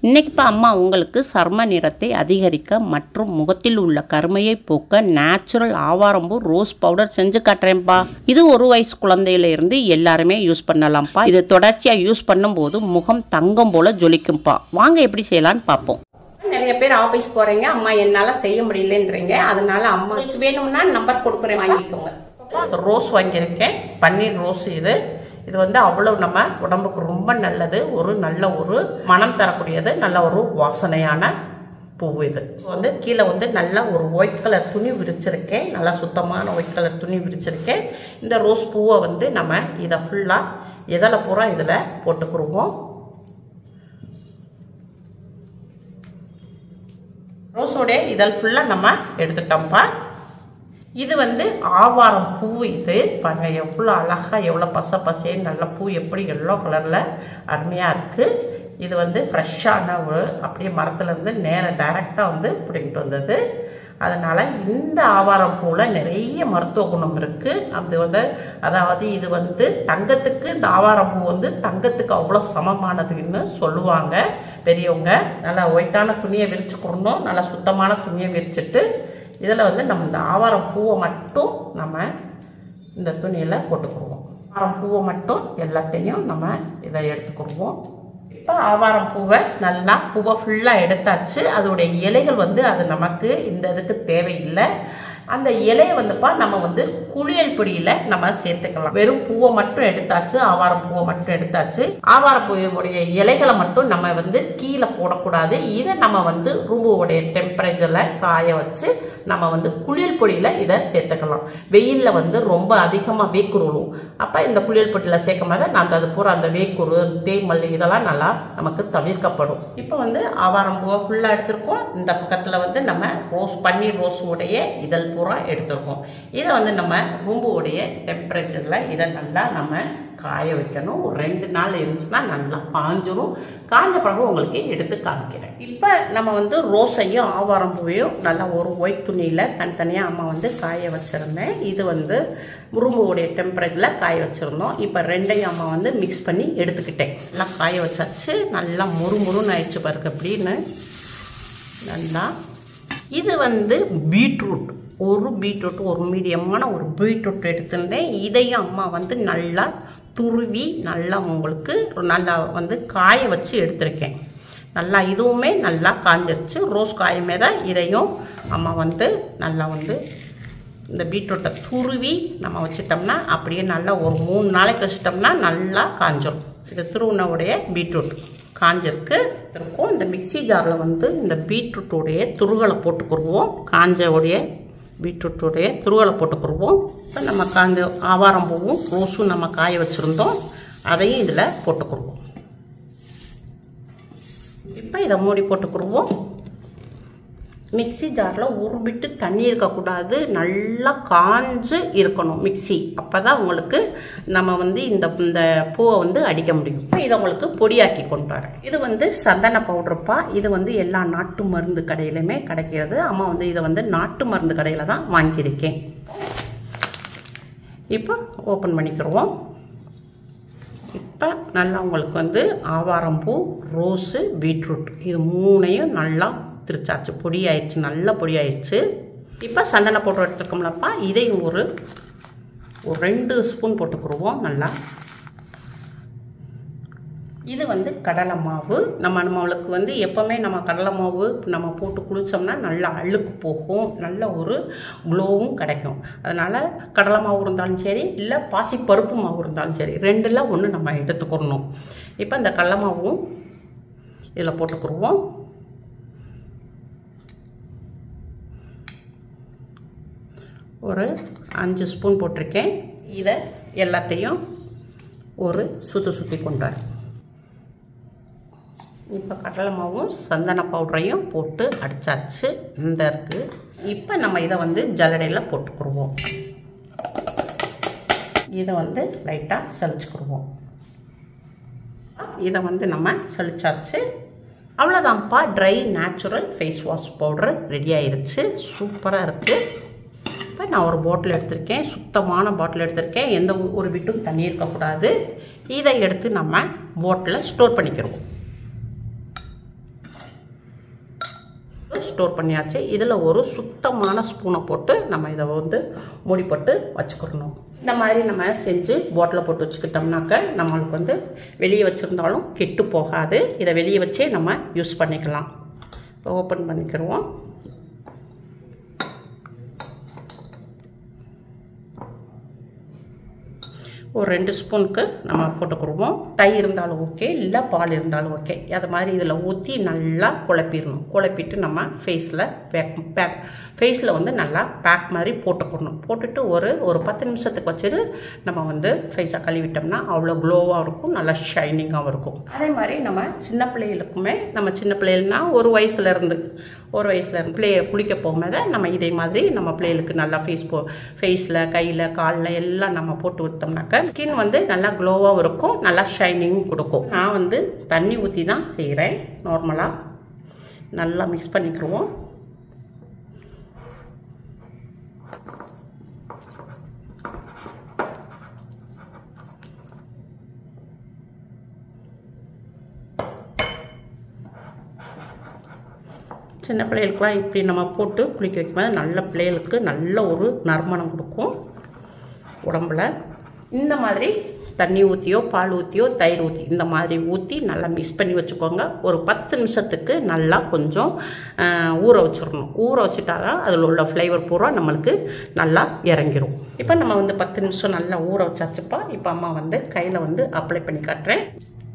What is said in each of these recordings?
இன்னைக்குப்பா அம்மா உங்களுக்கு சர்ம நிறத்தை அதிகரிக்க மற்றும் முகத்தில் உள்ள கருமையை போக்க நேச்சுரல் ஆவாரம்பூ ரோஸ் பவுடர் செஞ்சு காட்டுறேன்ப்பா இது ஒரு வயசு குழந்தையில இருந்து எல்லாருமே யூஸ் பண்ணலாம்ப்பா இது தொடர்ச்சியா யூஸ் பண்ணும்போது முகம் தங்கம் போல ஜொலிக்கும்ப்பா வாங்க எப்படி செய்யலாம்னு பார்ப்போம் நிறைய பேர் ஆஃபீஸ் போறீங்க அம்மா என்னால செய்ய முடியலன்றீங்க அதனால அம்மாவுக்கு வேணும்னா நம்பர் கொடுக்குறேன் வாங்கிக்கோங்க ரோஸ் வாங்கியிருக்கேன் பன்னீர் ரோஸ் இது இது வந்து அவ்வளவு நம்ம உடம்புக்கு ரொம்ப நல்லது ஒரு நல்ல ஒரு மனம் தரக்கூடியது நல்ல ஒரு வாசனையான பூ இது இது வந்து கீழே வந்து நல்ல ஒரு ஒயிட் கலர் துணி விரிச்சிருக்கேன் நல்லா சுத்தமான ஒயிட் கலர் துணி விரிச்சிருக்கேன் இந்த ரோஸ் பூவை வந்து நம்ம இதை ஃபுல்லாக எதில் பூரா இதில் போட்டுக்குருவோம் ரோஸோடைய இதழ் ஃபுல்லாக நம்ம எடுத்துட்டோம்ப்பா இது வந்து ஆவாரம் பூ இது பாருங்க எவ்வளோ அழகாக எவ்வளோ பச பசேன்னு நல்ல பூ எப்படி எல்லோ கலரில் அருமையாக இருக்குது இது வந்து ஃப்ரெஷ்ஷான ஒரு அப்படியே மரத்துலேருந்து நேராக டைரெக்டாக வந்து பிடிங்கிட்டு வந்தது அதனால் இந்த ஆவாரம் பூவில் நிறைய மருத்துவ குணம் இருக்குது அது வந்து அதாவது இது வந்து தங்கத்துக்கு இந்த ஆவாரம் பூ வந்து தங்கத்துக்கு அவ்வளோ சமமானதுன்னு சொல்லுவாங்க பெரியவங்க நல்லா ஒயிட்டான துணியை விரிச்சுக்கிறணும் நல்லா சுத்தமான துணியை விரிச்சிட்டு இதில் வந்து நம்ம இந்த ஆவாரம் பூவை மட்டும் நம்ம இந்த துணியில் போட்டுக்குருவோம் ஆவாரம் பூவை மட்டும் எல்லாத்தையும் நம்ம இதை எடுத்துக்கிடுவோம் இப்போ ஆவாரம் பூவை நல்லா பூவை ஃபுல்லாக எடுத்தாச்சு அதோடைய இலைகள் வந்து அது நமக்கு இந்த இதுக்கு தேவையில்லை அந்த இலையை வந்துப்பா நம்ம வந்து குளியல் பொடியில் நம்ம சேர்த்துக்கலாம் வெறும் பூவை மட்டும் எடுத்தாச்சு ஆவாரம் பூவை மட்டும் எடுத்தாச்சு ஆவாரம் பூவுடைய இலைகளை மட்டும் நம்ம வந்து கீழே போடக்கூடாது இதை நம்ம வந்து ரூமுடைய டெம்பரேச்சரில் காய வச்சு நம்ம வந்து குளியல் பொடியில் இதை சேர்த்துக்கலாம் வெயிலில் வந்து ரொம்ப அதிகமாக வேக்குருளும் அப்போ இந்த குளியல் பொடியில் சேர்க்கும் போது நான் அது பூரா அந்த வேக்குரு தேமல் இதெல்லாம் நல்லா நமக்கு தவிர்க்கப்படும் இப்போ வந்து ஆவாரம் பூவை ஃபுல்லாக எடுத்திருக்கோம் இந்த பக்கத்தில் வந்து நம்ம ரோஸ் பன்னீர் ரோஸ் உடைய இதழ் பூரா எடுத்திருக்கோம் இதை வந்து நம்ம ரூம்புடைய டெம்பரேச்சரில் இதை நல்லா நம்ம காய வைக்கணும் ஒரு ரெண்டு நாள் இருந்துச்சுன்னா நல்லா காஞ்சிரும் காஞ்ச பிறகு உங்களுக்கு எடுத்து காமிக்கிறேன் இப்போ நம்ம வந்து ரோஸையும் ஆவாரம் பூவையும் நல்லா ஒரு ஒயிட் துணியில் தனித்தனியாக அம்மா வந்து காய வச்சுருந்தேன் இது வந்து ரூம்புடைய டெம்பரேச்சரில் காய வச்சுருந்தோம் இப்போ ரெண்டையும் அம்மா வந்து மிக்ஸ் பண்ணி எடுத்துக்கிட்டேன் நல்லா காய வச்சாச்சு நல்லா முறுமுறுன்னு ஆயிடுச்சு பாருங்க அப்படின்னு நல்லா இது வந்து பீட்ரூட் ஒரு பீட்ரூட் ஒரு மீடியமான ஒரு பீட்ரூட் எடுத்திருந்தேன் இதையும் அம்மா வந்து நல்லா துருவி நல்லா உங்களுக்கு நல்லா வந்து காய வச்சு எடுத்திருக்கேன் நல்லா இதுவுமே நல்லா காஞ்சிருச்சு ரோஸ் காயுமே தான் இதையும் அம்மா வந்து நல்லா வந்து இந்த பீட்ரூட்டை துருவி நம்ம வச்சிட்டோம்னா அப்படியே நல்லா ஒரு மூணு நாளைக்கு வச்சிட்டோம்னா நல்லா காஞ்சிரும் இது துருவினவுடைய பீட்ரூட் காஞ்சிருக்கு இருக்கும் இந்த மிக்சி ஜாரில் வந்து இந்த பீட்ரூட்டுடைய துருகளை போட்டுக்குருவோம் காஞ்சவுடைய பீட்ரூட்டுடைய துருகளை போட்டுக்குருவோம் இப்போ நம்ம காஞ்ச ஆவாரம் பூவும் ரோஸும் நம்ம காய வச்சுருந்தோம் அதையும் இதில் போட்டுக்குருவோம் இப்போ இதை மூடி போட்டுக்குருவோம் மிக்சி ஜாரில் உருபிட்டு தண்ணி இருக்கக்கூடாது நல்லா காஞ்சு இருக்கணும் மிக்சி அப்போ தான் உங்களுக்கு நம்ம வந்து இந்த இந்த பூவை வந்து அடிக்க முடியும் இதை உங்களுக்கு பொடியாக்கி கொண்டு வரேன் இது வந்து சந்தன பவுடருப்பா இது வந்து எல்லா நாட்டு மருந்து கடையிலுமே கிடைக்கிறது அம்மா வந்து இதை வந்து நாட்டு மருந்து கடையில் தான் வாங்கியிருக்கேன் இப்போ ஓப்பன் பண்ணிக்கிடுவோம் இப்போ நல்லா உங்களுக்கு வந்து ஆவாரம்பூ ரோஸு பீட்ரூட் இது மூணையும் நல்லா திருச்சாச்சு பொடி ஆயிடுச்சு நல்ல பொடி ஆயிடுச்சு இப்போ சந்தன பவுடர் எடுத்துருக்கோம்லப்பா இதையும் ஒரு ஒரு ரெண்டு ஸ்பூன் போட்டுக்குருவோம் நல்லா இது வந்து கடலை மாவு நம்ம நம்மளுக்கு வந்து எப்போவுமே நம்ம கடலை மாவு நம்ம போட்டு குளித்தோம்னா நல்லா அழுக்கு போகும் நல்ல ஒரு க்ளோவும் கிடைக்கும் அதனால் கடலை மாவு இருந்தாலும் சரி இல்லை பாசி பருப்பு மாவு இருந்தாலும் சரி ரெண்டில் ஒன்று நம்ம எடுத்துக்கிறணும் இப்போ இந்த கடலை மாவும் இதில் போட்டுக்குருவோம் ஒரு அஞ்சு ஸ்பூன் போட்டிருக்கேன் இதை எல்லாத்தையும் ஒரு சுற்றி சுற்றி கொண்டார் இப்போ கடலை மாவும் சந்தன பவுடரையும் போட்டு அடித்தாச்சு இந்த இருக்குது இப்போ நம்ம இதை வந்து ஜல்லடையில் போட்டுக்குருவோம் இதை வந்து லைட்டாக சளிச்சுக்குருவோம் இதை வந்து நம்ம சளிச்சாச்சு அவ்வளோதான்ப்பா try natural face wash powder ready ஆயிருச்சு சூப்பராக இருக்குது இப்போ நான் ஒரு பாட்டில் எடுத்திருக்கேன் சுத்தமான பாட்டில் எடுத்திருக்கேன் எந்த ஒரு விட்டும் தண்ணி இருக்கக்கூடாது இதை எடுத்து நம்ம பாட்டில் ஸ்டோர் பண்ணிக்கிறோம் ஸ்டோர் பண்ணியாச்சு இதில் ஒரு சுத்தமான ஸ்பூனை போட்டு நம்ம இதை வந்து மூடி போட்டு வச்சுக்கிறணும் இந்த மாதிரி நம்ம செஞ்சு பாட்டில் போட்டு வச்சுக்கிட்டோம்னாக்க நம்மளுக்கு வந்து வெளியே வச்சுருந்தாலும் கெட்டு போகாது இதை வெளியே வச்சே நம்ம யூஸ் பண்ணிக்கலாம் இப்போ ஓப்பன் பண்ணிக்கிடுவோம் ஒரு ரெண்டு ஸ்பூனுக்கு நம்ம போட்டுக்கிடுவோம் தை இருந்தாலும் ஓகே இல்லை பால் இருந்தாலும் ஓகே அது மாதிரி இதில் ஊற்றி நல்லா குழப்பிடணும் குழப்பிட்டு நம்ம ஃபேஸில் பேக் பேக் ஃபேஸில் வந்து நல்லா பேக் மாதிரி போட்டுக்கணும் போட்டுட்டு ஒரு ஒரு பத்து நிமிஷத்துக்கு வச்சுட்டு நம்ம வந்து ஃபேஸை கழுவிட்டோம்னா அவ்வளோ க்ளோவாக இருக்கும் நல்லா ஷைனிங்காகவும் இருக்கும் அதே மாதிரி நம்ம சின்ன பிள்ளைகளுக்குமே நம்ம சின்ன பிள்ளைகள்னா ஒரு வயசுலேருந்து ஒரு வயசுல இருந்து பிள்ளைய குளிக்க போகும்போது நம்ம இதே மாதிரி நம்ம பிள்ளைகளுக்கு நல்லா ஃபேஸ் போ ஃபேஸில் கையில் காலில் எல்லாம் நம்ம போட்டு விட்டோம்னாக்க ஸ்கின் வந்து நல்லா க்ளோவாகவும் இருக்கும் நல்லா ஷைனிங்கும் கொடுக்கும் நான் வந்து தண்ணி ஊற்றி தான் செய்கிறேன் நார்மலாக நல்லா மிக்ஸ் பண்ணிக்கிடுவோம் சின்ன பிள்ளைகளுக்குலாம் இப்படி நம்ம போட்டு குளிக்க வைக்கும்போது நல்ல பிள்ளைகளுக்கு நல்ல ஒரு நறுமணம் கொடுக்கும் உடம்புல இந்த மாதிரி தண்ணி ஊற்றியோ பால் ஊற்றியோ தயிர் ஊற்றி இந்த மாதிரி ஊற்றி நல்லா மிக்ஸ் பண்ணி வச்சுக்கோங்க ஒரு பத்து நிமிஷத்துக்கு நல்லா கொஞ்சம் ஆஹ், ஊற வச்சிடணும் ஊற வச்சுட்டாதான் அதில் உள்ள ஃப்ளேவர் பூரா நம்மளுக்கு நல்லா இறங்கிரும் இப்போ நம்ம வந்து பத்து நிமிஷம் நல்லா ஊற வச்சாச்சுப்பா இப்போ அம்மா வந்து கையில் வந்து அப்ளை பண்ணி காட்டுறேன்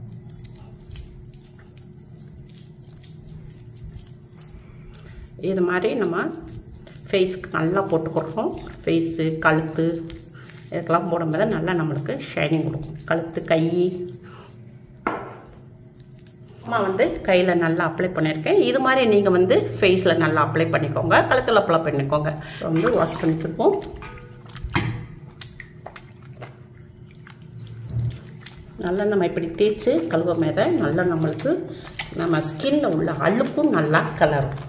இது மாதிரி நம்ம ஃபேஸ்க்கு நல்லா போட்டுக்கிறோம் ஃபேஸு கழுத்து இதுக்கெல்லாம் போடும்போது நல்லா நம்மளுக்கு ஷைனிங் கொடுக்கும் கழுத்து கை அம்மா வந்து கையில் நல்லா அப்ளை பண்ணியிருக்கேன் இது மாதிரி நீங்கள் வந்து ஃபேஸில் நல்லா அப்ளை பண்ணிக்கோங்க கழுத்தில் அப்ளை பண்ணிக்கோங்க இப்போ வந்து வாஷ் பண்ணிட்டுருக்கோம் நல்லா நம்ம இப்படி தேய்ச்சி கழுவ மேத நல்லா நம்மளுக்கு நம்ம ஸ்கின்ல உள்ள அழுக்கும் நல்லா கலரும்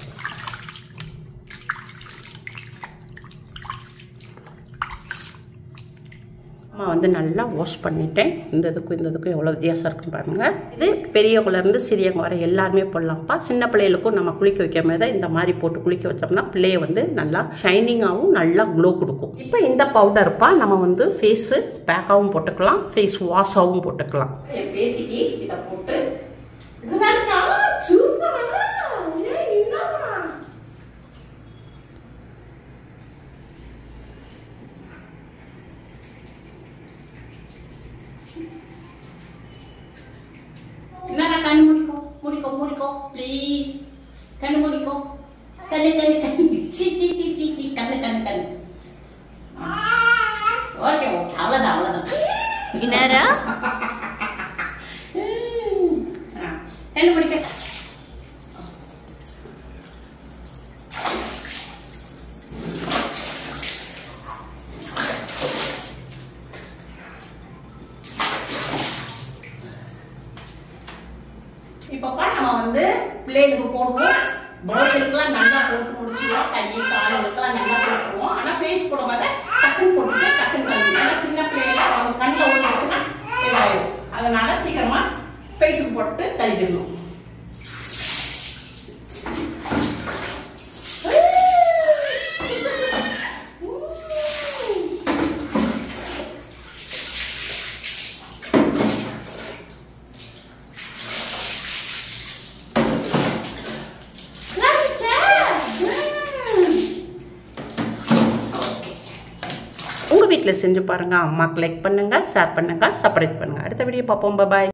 அம்மா வந்து நல்லா வாஷ் பண்ணிட்டேன் இந்த இதுக்கும் இந்த இதுக்கும் எவ்வளோ வித்தியாசம் இருக்குன்னு பாருங்க இது பெரியவங்கலேருந்து சிறியவங்க வர எல்லாருமே போடலாம்ப்பா சின்ன பிள்ளைகளுக்கும் நம்ம குளிக்க வைக்கும் போது இந்த மாதிரி போட்டு குளிக்க வச்சோம்னா பிள்ளைய வந்து நல்லா ஷைனிங்காகவும் நல்லா க்ளோ கொடுக்கும் இப்போ இந்த பவுடர்ப்பா நம்ம வந்து ஃபேஸு பேக்காகவும் போட்டுக்கலாம் ஃபேஸ் வாஷாகவும் போட்டுக்கலாம் பேத்திக்கு இதை போட்டு என்னடா கண்ணு முடிக்கோ முடிக்கோ முடிக்கோ ப்ளீஸ் கண்ணு முடிக்கோ கண்ணு கண்ணு கண்ணு சி சி சி சி சி கண்ணு கண்ணு கண்ணு ஓகே ஓகே அவ்வளோதான் அவ்வளோதான் இன்னாரா ஆ, கண்ணு முடிக்க இப்பப்பா நம்ம வந்து பிள்ளைகளுக்கு போடுவோம் பாடிகளுக்குலாம் நல்லா போட்டு முடிச்சிடுவோம் கை காலுக்கெல்லாம் நல்லா போட்டுருவோம் ஆனால் ஃபேஸ் போடும்போது டக்குன்னு போட்டுட்டு டக்குன்னு கழுவி ஏன்னா சின்ன பிள்ளைங்க அவங்க கண்ணில் ஊறிச்சுன்னா இதாயிடும் அதனால சீக்கிரமா ஃபேஸுக்கு போட்டு கழுவிடணும் உங்கள் வீட்டில் செஞ்சு பாருங்கள் அம்மாக்கு லைக் பண்ணுங்கள் ஷேர் பண்ணுங்கள் சப்ஸ்கிரைப் பண்ணுங்கள் அடுத்த வீடியோ பார்ப்போம் பாய்